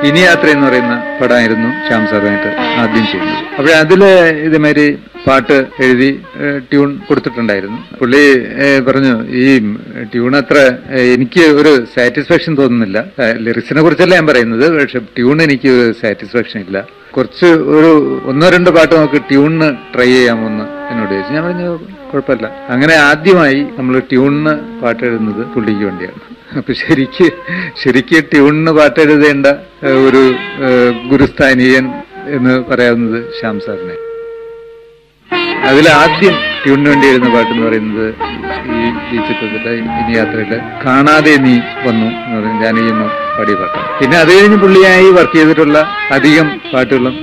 ഇനി യാത്ര എന്ന് പറയുന്ന പടമായിരുന്നു ശ്യാം സാറുമായിട്ട് ആദ്യം ചെയ്തത് അപ്പോൾ അതില് ഇതേമാതിരി പാട്ട് എഴുതി ഏഹ്, ട്യൂൺ കൊടുത്തിട്ടുണ്ടായിരുന്നു പുള്ളി ഏഹ്, പറഞ്ഞു ഈ ട്യൂൺ അത്ര ഏഹ്, എനിക്ക് ഒരു സാറ്റിസ്ഫാക്ഷൻ തോന്നുന്നില്ല ഏഹ്, ലിറിക്സിനെ കുറിച്ചല്ല ഞാൻ പറയുന്നത് പക്ഷെ ട്യൂൺ എനിക്ക് ഒരു സാറ്റിസ്ഫാക്ഷൻ ഇല്ല കുറച്ച് ഒരു ഒന്നോ രണ്ടോ പാട്ട് നമുക്ക് ട്യൂണിന് ട്രൈ ചെയ്യാമോ എന്ന് എന്നോട് ചോദിച്ചു ഞാൻ പറഞ്ഞു കുഴപ്പമില്ല അങ്ങനെ ആദ്യമായി നമ്മൾ ട്യൂണിന് പാട്ട് എഴുതുന്നത് പുള്ളിക്ക് വേണ്ടിയാണ് അപ്പൊ ശരിക്ക് ശരിക്ക് ട്യൂണിന് പാട്ട് എഴുതേണ്ട ഏഹ്, ഒരു ഏഹ്, ഗുരുസ്ഥാനീയൻ എന്ന് പറയാവുന്നത് ശ്യാം സാറിനെ അതിൽ ആദ്യം ട്യൂണിന് വേണ്ടി എഴുതുന്ന പാട്ട് എന്ന് പറയുന്നത് ഈ ഈ ചിത്രത്തിലെ ഇനി യാത്രയിലെ കാണാതെ നീ വന്നു എന്ന് പറയുന്നത് ജാനകിയമ്മ പാടിയ പാട്ടാണ് പിന്നെ അത് കഴിഞ്ഞ് പുള്ളിയായി വർക്ക് ചെയ്തിട്ടുള്ള അധികം പാട്ടുകളും